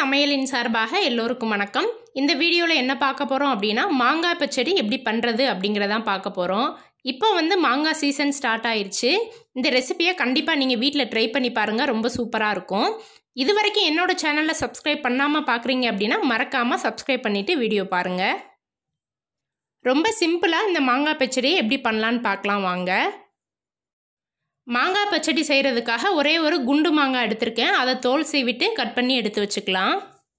சமையலின் சார்பாக எல்லோருக்கும் வணக்கம் இந்த வீடியோவில் என்ன பார்க்க போகிறோம் அப்படின்னா மாங்காய் பச்சடி எப்படி பண்ணுறது அப்படிங்கிறதான் பார்க்க போகிறோம் இப்போ வந்து மாங்காய் சீசன் ஸ்டார்ட் ஆயிருச்சு இந்த ரெசிபியை கண்டிப்பாக நீங்கள் வீட்டில் ட்ரை பண்ணி பாருங்கள் ரொம்ப சூப்பராக இருக்கும் இது வரைக்கும் என்னோட சேனலில் சப்ஸ்கிரைப் பண்ணாமல் பார்க்குறீங்க அப்படின்னா மறக்காமல் சப்ஸ்கிரைப் பண்ணிவிட்டு வீடியோ பாருங்கள் ரொம்ப சிம்பிளாக இந்த மாங்காய் பச்சடியை எப்படி பண்ணலான்னு பார்க்கலாம் வாங்க மாங்காய் பச்சடி செய்கிறதுக்காக ஒரே ஒரு குண்டு மாங்காய் எடுத்திருக்கேன் அதை தோல் சீவிட்டு கட் பண்ணி எடுத்து வச்சுக்கலாம்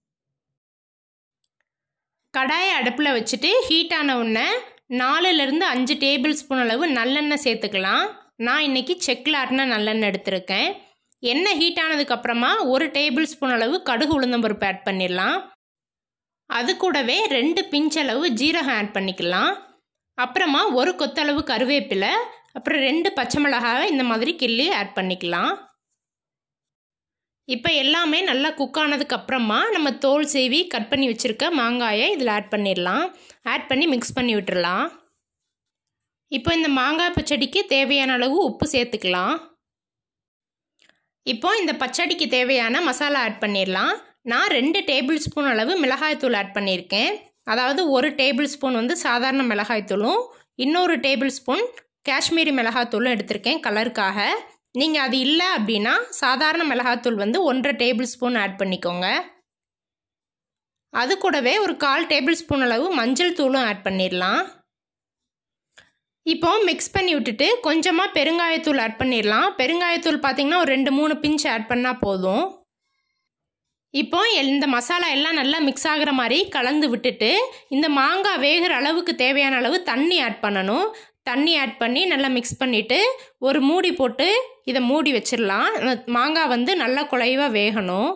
கடாயை அடுப்பில் வச்சுட்டு ஹீட் ஆன உடனே நாலுலேருந்து அஞ்சு டேபிள் ஸ்பூன் அளவு நல்லெண்ணெய் சேர்த்துக்கலாம் நான் இன்றைக்கி செக்கில் ஆட்டின நல்லெண்ணெய் எடுத்திருக்கேன் எண்ணெய் ஹீட் ஆனதுக்கப்புறமா ஒரு டேபிள் ஸ்பூன் அளவு கடுகு உளுந்தம்பருப்பு ஆட் பண்ணிடலாம் அது கூடவே ரெண்டு பிஞ்ச் அளவு ஜீரகம் ஆட் பண்ணிக்கலாம் அப்புறமா ஒரு கொத்தளவு கருவேப்பிலை அப்புறம் ரெண்டு பச்சை மிளகாவை இந்த மாதிரி கிள்ளி ஆட் பண்ணிக்கலாம் இப்போ எல்லாமே நல்லா குக் ஆனதுக்கு அப்புறமா நம்ம தோல் சீவி கட் பண்ணி வச்சுருக்க மாங்காயை இதில் ஆட் பண்ணிடலாம் ஆட் பண்ணி மிக்ஸ் பண்ணி விட்டுறலாம் இப்போ இந்த மாங்காய் பச்சடிக்கு தேவையான அளவு உப்பு சேர்த்துக்கலாம் இப்போ இந்த பச்சடிக்கு தேவையான மசாலா ஆட் பண்ணிடலாம் நான் ரெண்டு டேபிள் ஸ்பூன் அளவு மிளகாய்த்தூள் ஆட் பண்ணியிருக்கேன் அதாவது ஒரு டேபிள் ஸ்பூன் வந்து சாதாரண மிளகாய்த்தூளும் இன்னொரு டேபிள் ஸ்பூன் காஷ்மீரி மிளகாத்தூளும் எடுத்திருக்கேன் கலருக்காக நீங்கள் அது இல்லை அப்படின்னா சாதாரண மிளகாத்தூள் வந்து ஒன்றரை டேபிள் ஸ்பூன் ஆட் பண்ணிக்கோங்க அது கூடவே ஒரு கால் டேபிள் ஸ்பூன் அளவு மஞ்சள் தூளும் ஆட் பண்ணிடலாம் இப்போ மிக்ஸ் பண்ணி விட்டுட்டு கொஞ்சமாக பெருங்காயத்தூள் ஆட் பண்ணிடலாம் பெருங்காயத்தூள் பார்த்திங்கன்னா ஒரு ரெண்டு மூணு பிஞ்ச் ஆட் பண்ணால் போதும் இப்போ இந்த மசாலா எல்லாம் நல்லா மிக்ஸ் ஆகிற மாதிரி கலந்து விட்டுட்டு இந்த மாங்காய் வேகிற அளவுக்கு தேவையான அளவு தண்ணி ஆட் பண்ணணும் தண்ணி ஆட் பண்ணி நல்லா மிக்ஸ் பண்ணிவிட்டு ஒரு மூடி போட்டு இதை மூடி வச்சிடலாம் மாங்காய் வந்து நல்லா குலைவாக வேகணும்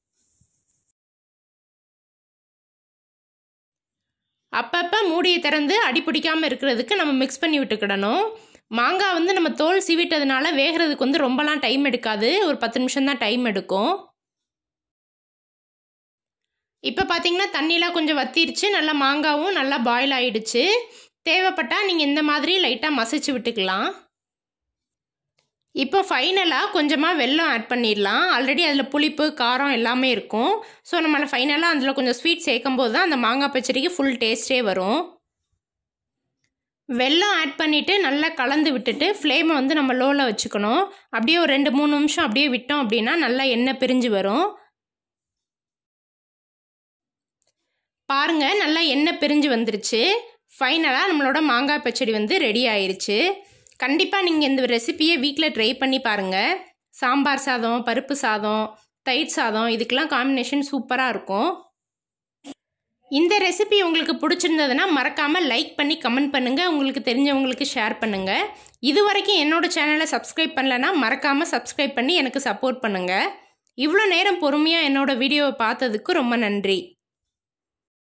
அப்பப்போ மூடியை திறந்து அடி பிடிக்காமல் இருக்கிறதுக்கு நம்ம மிக்ஸ் பண்ணி விட்டுக்கிடணும் மாங்காய் வந்து நம்ம தோல் சீவிட்டதுனால வேகிறதுக்கு வந்து ரொம்பலாம் டைம் எடுக்காது ஒரு பத்து நிமிஷம் தான் டைம் எடுக்கும் இப்போ பார்த்தீங்கன்னா தண்ணியெலாம் கொஞ்சம் வத்திருச்சு நல்லா மாங்காவும் நல்லா பாயில் ஆகிடுச்சு தேவைப்பட்டால் நீங்கள் இந்த மாதிரி லைட்டாக மசிச்சு விட்டுக்கலாம் இப்போ ஃபைனலாக கொஞ்சமாக வெல்லம் ஆட் பண்ணிடலாம் ஆல்ரெடி அதில் புளிப்பு காரம் எல்லாமே இருக்கும் ஸோ நம்மளை ஃபைனலாக அதில் கொஞ்சம் ஸ்வீட் சேர்க்கும் போது தான் அந்த மாங்காய் பச்சடிக்கு ஃபுல் டேஸ்ட்டே வரும் வெல்லம் ஆட் பண்ணிவிட்டு நல்லா கலந்து விட்டுட்டு ஃப்ளேமை வந்து நம்ம லோவில் வச்சுக்கணும் அப்படியே ஒரு ரெண்டு மூணு நிமிஷம் அப்படியே விட்டோம் அப்படின்னா நல்லா எண்ணெய் பிரிஞ்சு வரும் பாருங்கள் நல்லா எண்ணெய் பிரிஞ்சு வந்துருச்சு ஃபைனலாக நம்மளோட மாங்காய் பச்சடி வந்து ரெடி ஆயிருச்சு கண்டிப்பாக நீங்கள் இந்த ரெசிப்பியை வீட்டில் ட்ரை பண்ணி பாருங்கள் சாம்பார் சாதம் பருப்பு சாதம் தயிர் சாதம் இதுக்கெல்லாம் காம்பினேஷன் சூப்பராக இருக்கும் இந்த ரெசிபி உங்களுக்கு பிடிச்சிருந்ததுன்னா மறக்காமல் லைக் பண்ணி கமெண்ட் பண்ணுங்கள் உங்களுக்கு தெரிஞ்சவங்களுக்கு ஷேர் பண்ணுங்கள் இது வரைக்கும் என்னோடய சேனலை சப்ஸ்கிரைப் பண்ணலன்னா மறக்காமல் சப்ஸ்கிரைப் பண்ணி எனக்கு சப்போர்ட் பண்ணுங்கள் இவ்வளோ நேரம் பொறுமையாக என்னோடய வீடியோவை பார்த்ததுக்கு ரொம்ப நன்றி